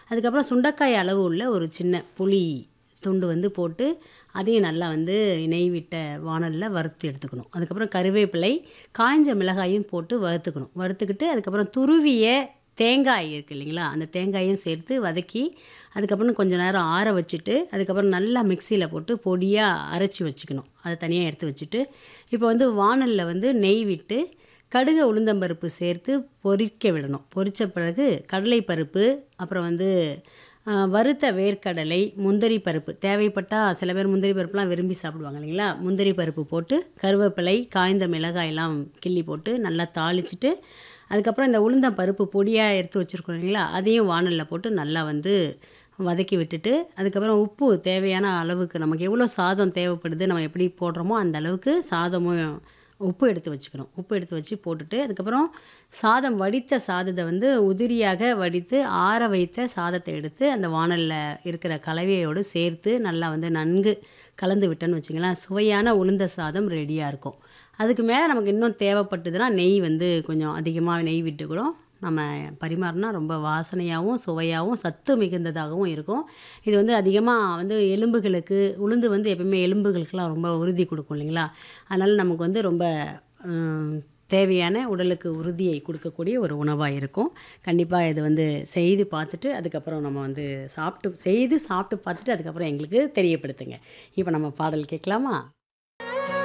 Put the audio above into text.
அதுக்கப்புறம் சுண்டைக்காய் அளவு உள்ள ஒரு சின்ன புளி துண்டு வந்து போட்டு அதையும் நல்லா வந்து நெய் விட்ட வாணலில் வறுத்து எடுத்துக்கணும் அதுக்கப்புறம் கருவேப்பிலை காய்ஞ்ச மிளகாயும் போட்டு வறுத்துக்கணும் வறுத்துக்கிட்டு அதுக்கப்புறம் துருவிய தேங்காய் இருக்குது இல்லைங்களா அந்த தேங்காயும் சேர்த்து வதக்கி அதுக்கப்புறம் கொஞ்ச நேரம் ஆற வச்சுட்டு அதுக்கப்புறம் நல்லா மிக்சியில் போட்டு பொடியாக அரைச்சி வச்சுக்கணும் அதை தனியாக எடுத்து வச்சுட்டு இப்போ வந்து வாணலில் வந்து நெய் விட்டு கடுகு உளுந்தம்பருப்பு சேர்த்து பொரிக்க விடணும் பொரித்த பிறகு கடலைப்பருப்பு அப்புறம் வந்து ஆ, வறுத்த வேர்க்கடலை முந்திரி பருப்பு தேவைப்பட்டால் சில பேர் முந்திரி பருப்புலாம் விரும்பி சாப்பிடுவாங்க இல்லைங்களா முந்திரி பருப்பு போட்டு கருவேப்பிலை காய்ந்த மிளகாயெல்லாம் கிள்ளி போட்டு நல்லா தாளிச்சிட்டு அதுக்கப்புறம் இந்த உளுந்தம் பருப்பு பொடியாக எடுத்து வச்சுருக்கோம் இல்லைங்களா அதையும் வாணலில் போட்டு நல்லா வந்து வதக்கி விட்டுட்டு அதுக்கப்புறம் உப்பு தேவையான அளவுக்கு நமக்கு எவ்வளோ சாதம் தேவைப்படுது நம்ம எப்படி போடுறோமோ அந்த அளவுக்கு சாதமும் உப்பு எடுத்து வச்சுக்கணும் உப்பு எடுத்து வச்சு போட்டுட்டு அதுக்கப்புறம் சாதம் வடித்த சாதத்தை வந்து உதிரியாக வடித்து ஆற வைத்த சாதத்தை எடுத்து அந்த வாணலில் இருக்கிற கலவையோடு சேர்த்து நல்லா வந்து நன்கு கலந்து விட்டோன்னு வச்சிங்களேன் சுவையான உளுந்த சாதம் ரெடியாக இருக்கும் அதுக்கு மேலே நமக்கு இன்னும் தேவைப்பட்டதுன்னா நெய் வந்து கொஞ்சம் அதிகமாக நெய் விட்டு கூட நம்ம பரிமாறினா ரொம்ப வாசனையாகவும் சுவையாகவும் சத்து மிகுந்ததாகவும் இருக்கும் இது வந்து அதிகமாக வந்து எலும்புகளுக்கு உளுந்து வந்து எப்பவுமே எலும்புகளுக்கெல்லாம் ரொம்ப உறுதி கொடுக்கும் இல்லைங்களா அதனால் நமக்கு வந்து ரொம்ப ஹம், தேவையான உடலுக்கு உறுதியை கொடுக்கக்கூடிய ஒரு உணவாக இருக்கும் கண்டிப்பாக இது வந்து செய்து பார்த்துட்டு அதுக்கப்புறம் நம்ம வந்து சாப்பிட்டு செய்து சாப்பிட்டு பார்த்துட்டு அதுக்கப்புறம் எங்களுக்கு தெரியப்படுத்துங்க இப்போ நம்ம பாடல் கேட்கலாமா